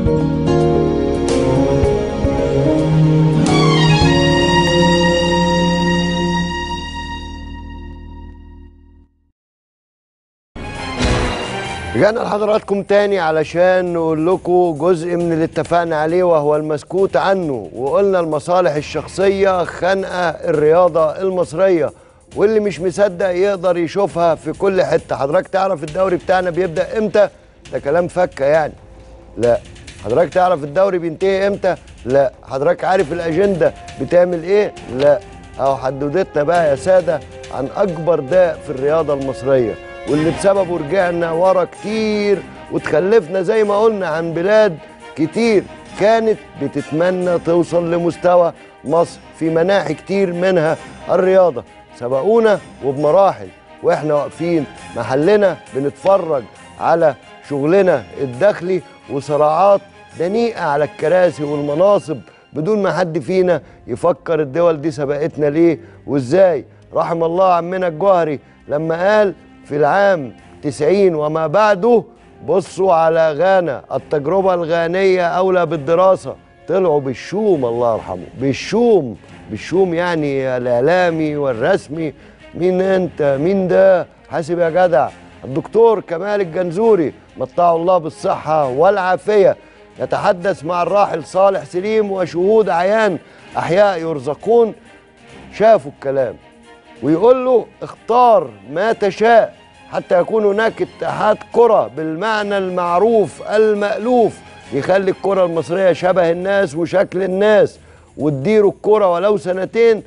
رجعنا لحضراتكم تاني علشان نقول لكم جزء من اللي اتفقنا عليه وهو المسكوت عنه وقلنا المصالح الشخصية خانقة الرياضة المصرية واللي مش مصدق يقدر يشوفها في كل حتة حضرتك تعرف الدوري بتاعنا بيبدأ امتى ده كلام فكة يعني لا حضرتك تعرف الدوري بينتهي امتى لا حضرتك عارف الأجندة بتعمل ايه لا اهو حدودتنا بقى يا سادة عن أكبر داء في الرياضة المصرية واللي بسببه رجعنا ورا كتير وتخلفنا زي ما قلنا عن بلاد كتير كانت بتتمنى توصل لمستوى مصر في مناحي كتير منها الرياضة سبقونا وبمراحل واحنا واقفين محلنا بنتفرج على شغلنا الداخلي وصراعات دنيئة على الكراسي والمناصب بدون ما حد فينا يفكر الدول دي سبقتنا ليه وازاي رحم الله عمنا الجوهري لما قال في العام 90 وما بعده بصوا على غانا التجربة الغانية أولى بالدراسة طلعوا بالشوم الله يرحمه بالشوم بالشوم يعني الإعلامي والرسمي مين أنت مين ده حاسب يا جدع الدكتور كمال الجنزوري مطعه الله بالصحة والعافية يتحدث مع الراحل صالح سليم وشهود عيان أحياء يرزقون شافوا الكلام ويقول له اختار ما تشاء حتى يكون هناك اتحاد كرة بالمعنى المعروف المألوف يخلي الكرة المصرية شبه الناس وشكل الناس وتديروا الكرة ولو سنتين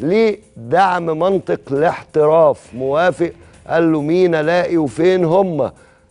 لدعم منطق الاحتراف موافق قال له مين الاقي وفين هم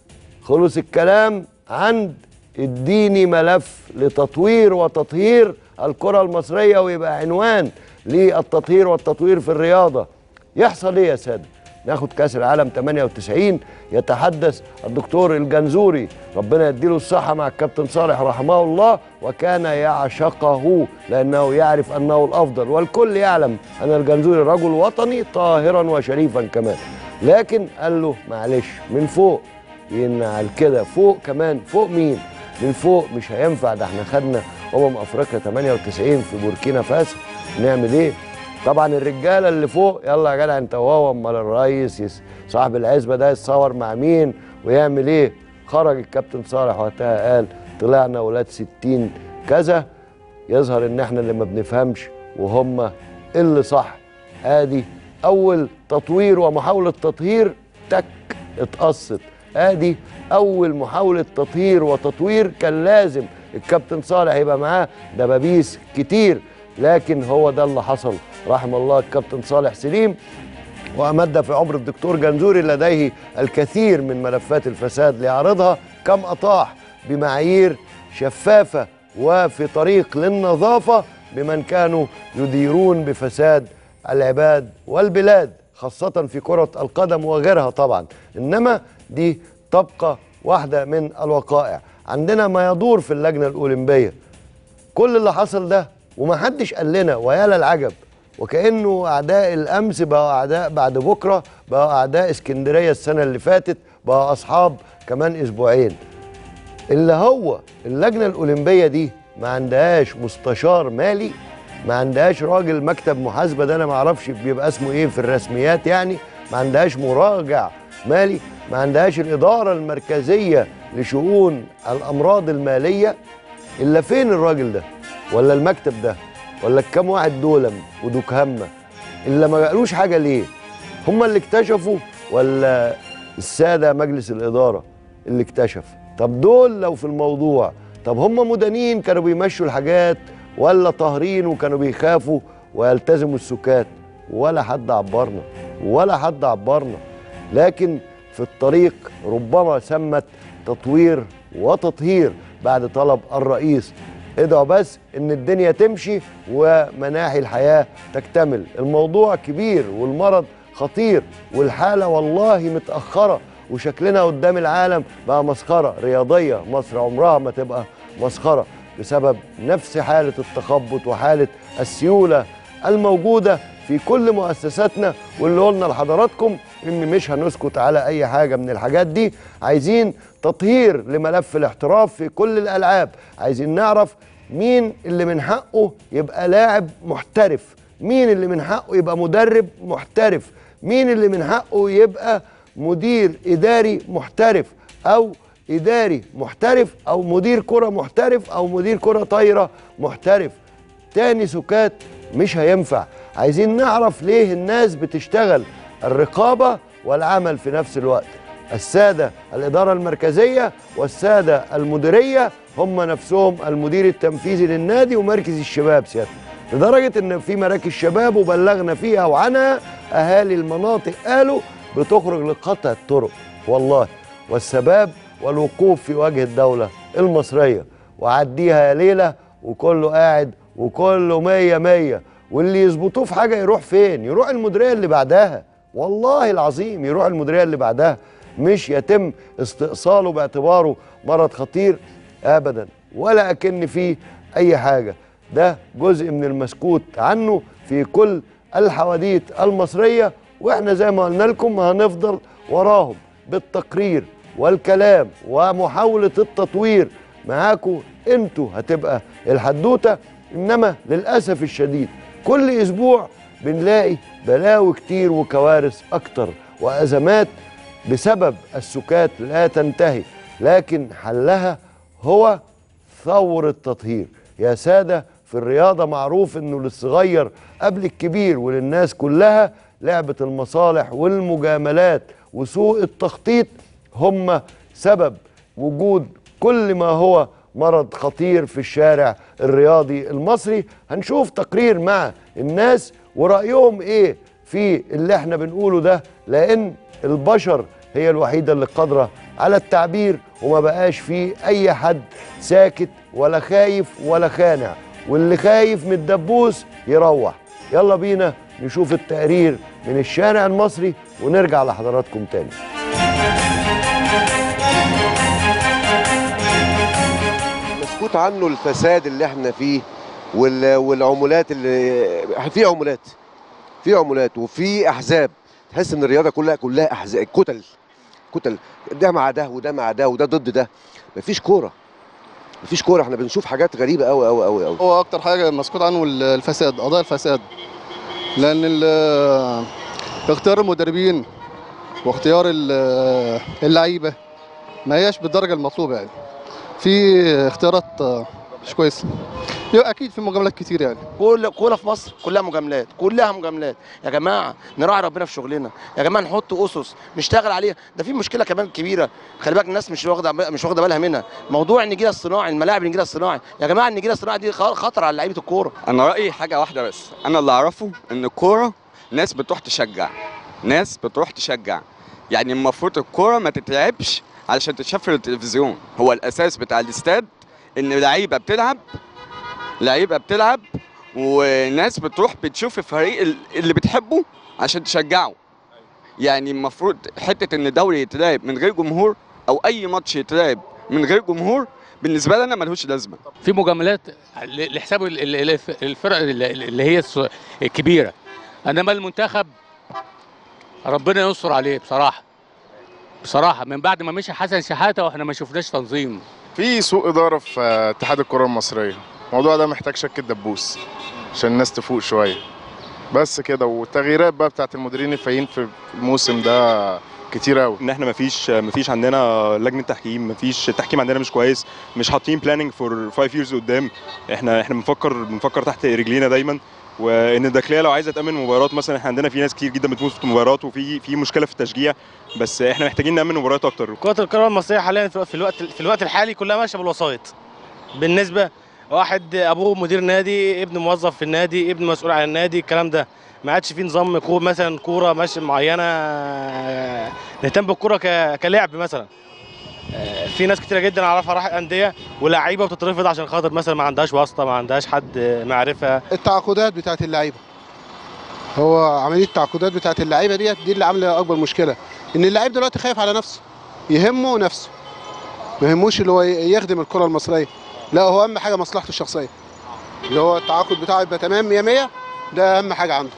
خلص الكلام عند اديني ملف لتطوير وتطهير الكرة المصرية ويبقى عنوان للتطهير والتطوير في الرياضة يحصل ايه يا ساده ناخد كاس العالم 98 يتحدث الدكتور الجنزوري ربنا يديله الصحة مع الكابتن صالح رحمه الله وكان يعشقه لأنه يعرف أنه الأفضل والكل يعلم أن الجنزوري رجل وطني طاهرا وشريفا كمان لكن قال له معلش من فوق ينعل كده فوق كمان فوق مين من فوق مش هينفع ده احنا خدنا أمم أفريقيا 98 في بوركينا فاسو نعمل ايه طبعا الرجاله اللي فوق يلا يا جدع انت وهو امال الريس يس- صاحب العزبه ده يتصور مع مين ويعمل ايه خرج الكابتن صالح وقتها قال طلعنا ولاد 60 كذا يظهر ان احنا اللي ما بنفهمش وهم اللي صح ادي اول تطوير ومحاوله تطهير تك اتقصت ادي اول محاوله تطهير وتطوير كان لازم الكابتن صالح يبقى معاه دبابيس كتير لكن هو ده اللي حصل رحم الله الكابتن صالح سليم وأمد في عمر الدكتور جنزوري لديه الكثير من ملفات الفساد ليعرضها كم أطاح بمعايير شفافة وفي طريق للنظافة بمن كانوا يديرون بفساد العباد والبلاد خاصة في كرة القدم وغيرها طبعا إنما دي تبقى واحدة من الوقائع عندنا ما يدور في اللجنة الأولمبية كل اللي حصل ده ومحدش قال لنا ويا للعجب وكانه اعداء الامس بقوا اعداء بعد بكره بقوا اعداء اسكندريه السنه اللي فاتت بقوا اصحاب كمان اسبوعين اللي هو اللجنه الاولمبيه دي ما عندهاش مستشار مالي ما عندهاش راجل مكتب محاسبه ده انا ما اعرفش بيبقى اسمه ايه في الرسميات يعني ما عندهاش مراجع مالي ما عندهاش الاداره المركزيه لشؤون الامراض الماليه الا فين الراجل ده ولا المكتب ده ولا الكام واحد دول ودوك همه الا ما قالوش حاجه ليه هم اللي اكتشفوا ولا الساده مجلس الاداره اللي اكتشف طب دول لو في الموضوع طب هم مدانين كانوا بيمشوا الحاجات ولا طاهرين وكانوا بيخافوا ويلتزموا السكات ولا حد عبرنا ولا حد عبرنا لكن في الطريق ربما سمت تطوير وتطهير بعد طلب الرئيس ادعوا بس ان الدنيا تمشي ومناحي الحياه تكتمل الموضوع كبير والمرض خطير والحاله والله متاخره وشكلنا قدام العالم بقى مسخره رياضيه مصر عمرها ما تبقى مسخره بسبب نفس حاله التخبط وحاله السيوله الموجوده في كل مؤسساتنا واللي قلنا لحضراتكم ان مش هنسكت على اي حاجه من الحاجات دي عايزين تطهير لملف الاحتراف في كل الالعاب عايزين نعرف مين اللي من حقه يبقى لاعب محترف مين اللي من حقه يبقى مدرب محترف مين اللي من حقه يبقى مدير اداري محترف او اداري محترف او مدير كره محترف او مدير كره طايره محترف تاني سكات مش هينفع عايزين نعرف ليه الناس بتشتغل الرقابه والعمل في نفس الوقت الساده الاداره المركزيه والساده المديريه هم نفسهم المدير التنفيذي للنادي ومركز الشباب سيادة لدرجه ان في مراكز شباب وبلغنا فيها وعنها اهالي المناطق قالوا بتخرج لقطع الطرق والله والسباب والوقوف في وجه الدوله المصريه وعديها يا ليله وكله قاعد وكله مية مية واللي يظبطوه في حاجه يروح فين يروح المديريه اللي بعدها والله العظيم يروح المديريه اللي بعدها مش يتم استئصاله باعتباره مرض خطير ابدا ولا اكن فيه اي حاجه ده جزء من المسكوت عنه في كل الحواديت المصريه واحنا زي ما قلنا لكم هنفضل وراهم بالتقرير والكلام ومحاوله التطوير معاكم انتوا هتبقى الحدوته انما للاسف الشديد كل اسبوع بنلاقي بلاوي كتير وكوارث اكتر وازمات بسبب السكات لا تنتهي لكن حلها هو ثور التطهير يا ساده في الرياضه معروف انه للصغير قبل الكبير وللناس كلها لعبه المصالح والمجاملات وسوء التخطيط هم سبب وجود كل ما هو مرض خطير في الشارع الرياضي المصري هنشوف تقرير مع الناس ورأيهم ايه في اللي احنا بنقوله ده لان البشر هي الوحيدة اللي قادرة على التعبير وما بقاش فيه اي حد ساكت ولا خايف ولا خانع واللي خايف من الدبوس يروح يلا بينا نشوف التقرير من الشارع المصري ونرجع لحضراتكم تاني مسكوت عنه الفساد اللي احنا فيه وال- والعمولات اللي في عمولات في عمولات وفي احزاب تحس ان الرياضه كلها كلها احزاب كتل كتل ده مع ده وده مع ده وده ضد ده مفيش كوره مفيش كوره احنا بنشوف حاجات غريبه قوي قوي قوي قوي هو اكتر حاجه مسكوت عنه الفساد قضايا الفساد لان ال- اختيار المدربين واختيار ال- اللعيبه ما هياش بالدرجه المطلوبه يعني في اختيارات آه، مش كويسه يبقى اكيد في مجاملات كتير يعني كل كوره في مصر كلها مجاملات كلها مجاملات يا جماعه نراعي ربنا في شغلنا يا جماعه نحط اسس نشتغل عليها ده في مشكله كمان كبيره خلي بالك الناس مش واخده مش واخده بالها منها موضوع النجيله الصناعي الملاعب النجيله الصناعي يا جماعه النجيله الصناعي دي خ- خطر على لعيبه الكوره انا رايي حاجه واحده بس انا اللي اعرفه ان الكوره ناس بتروح تشجع ناس بتروح تشجع يعني المفروض الكوره ما تتلعبش علشان تتشاف في التلفزيون هو الاساس بتاع الاستاد ان لعيبه بتلعب لعيبه بتلعب وناس بتروح بتشوف الفريق ال- اللي بتحبه عشان تشجعه يعني المفروض حته ان الدوري يتلعب من غير جمهور او اي ماتش يتلعب من غير جمهور بالنسبه لي انا ملهوش لازمه في مجاملات ل- لحساب ال- ال- ال- الفرق ال- اللي هي الص- الكبيره انما المنتخب ربنا ينصر عليه بصراحه بصراحه من بعد ما مشي حسن شحاته واحنا ما شفناش تنظيم في سوء اداره في اتحاد الكره المصريه الموضوع ده محتاج شك دبوس عشان الناس تفوق شويه بس كده والتغييرات بقى بتاعت المديرين الفايقين في الموسم ده كتير قوي ان احنا مفيش مفيش عندنا لجنه تحكيم مفيش التحكيم عندنا مش كويس مش حاطين بلاننج فور 5 ييرز قدام احنا احنا بنفكر بنفكر تحت رجلينا دايما وان الداخليه لو عايزه تامن مباريات مثلا احنا عندنا في ناس كتير جدا بتموت في مباريات وفي في مشكله في التشجيع بس احنا محتاجين نامن مباريات اكتر كرة القدم المصرية حاليا في في الوقت في الوقت الحالي كلها ماشية بالوسائط. بالنسبة واحد ابوه مدير نادي، ابن موظف في النادي، ابن مسؤول عن النادي، الكلام ده. ما عادش في نظام كورة مثلا كورة ماشية معينة آه، نهتم بالكورة ك- كلعب مثلا. آه، في ناس كتيرة جدا اعرفها راحت أندية ولاعيبة بتترفض عشان خاطر مثلا ما عندهاش واسطة، ما عندهاش حد آه، معرفة. التعاقدات بتاعت اللعيبه هو عمليه التعاقدات بتاعت اللعيبه ديت دي اللي عامله اكبر مشكله ان اللعيب دلوقتي خايف على نفسه يهمه نفسه ما يهموش اللي هو يخدم الكره المصريه لا هو اهم حاجه مصلحته الشخصيه اللي هو التعاقد بتاعه يبقى تمام 100 100 ده اهم حاجه عنده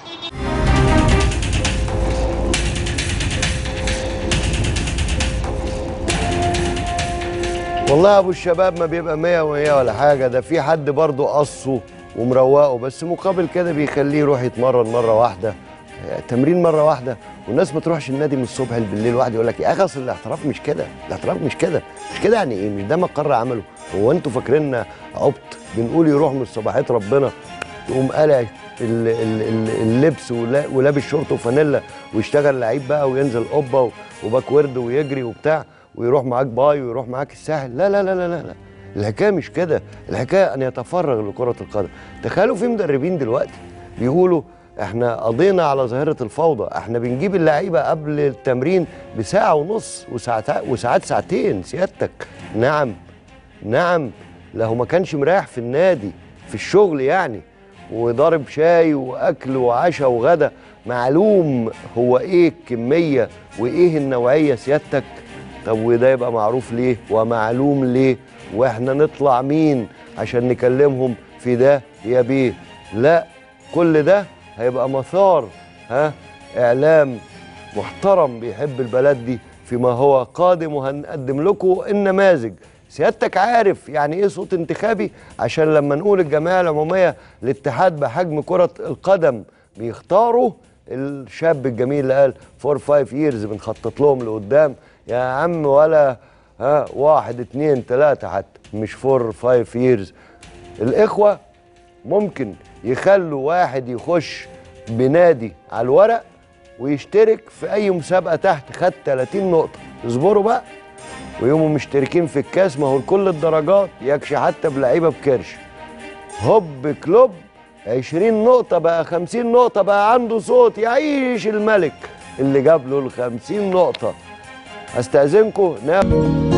والله يا ابو الشباب ما بيبقى مية ومية ولا حاجه ده في حد برضه قصه ومروقه بس مقابل كده بيخليه يروح يتمرن مره واحده تمرين مره واحده والناس ما تروحش النادي من الصبح بالليل واحد يقول لك يا اخي اصل الاحتراف مش كده الاحتراف مش كده مش كده يعني ايه مش ده مقر عمله هو انتوا فاكريننا عبط بنقول يروح من صباحيه ربنا يقوم قلع ال- ال- ال- اللبس ولا- ولابس شورت وفانيلا ويشتغل لعيب بقى وينزل قبه و- وباك ورد ويجري وبتاع ويروح معاك باي ويروح معاك الساحل لا لا لا لا لا, لا. الحكايه مش كده الحكايه ان يتفرغ لكره القدم تخيلوا في مدربين دلوقتي بيقولوا احنا قضينا على ظاهره الفوضى احنا بنجيب اللعيبه قبل التمرين بساعه ونص وساعات وساعات ساعتين سيادتك نعم نعم له ما كانش مريح في النادي في الشغل يعني وضارب شاي واكل وعشاء وغدا معلوم هو ايه الكميه وايه النوعيه سيادتك طب وده يبقى معروف ليه ومعلوم ليه واحنا نطلع مين عشان نكلمهم في ده يا بيه لا كل ده هيبقى مثار ها اعلام محترم بيحب البلد دي فيما هو قادم وهنقدم لكم النماذج سيادتك عارف يعني ايه صوت انتخابي عشان لما نقول الجمعيه العموميه الاتحاد بحجم كره القدم بيختاروا الشاب الجميل اللي قال فور فايف ييرز بنخطط لهم لقدام يا عم ولا ها واحد اتنين تلاته حتى مش فور فايف ييرز الاخوه ممكن يخلوا واحد يخش بنادي على الورق ويشترك في اي مسابقه تحت خد 30 نقطه اصبروا بقى ويقوموا مشتركين في الكاس ما هو لكل الدرجات يكشي حتى بلعيبه بكرش هوب كلوب 20 نقطة بقى 50 نقطة بقى عنده صوت يعيش الملك اللي جاب له ال 50 نقطة استأذنكم ناخد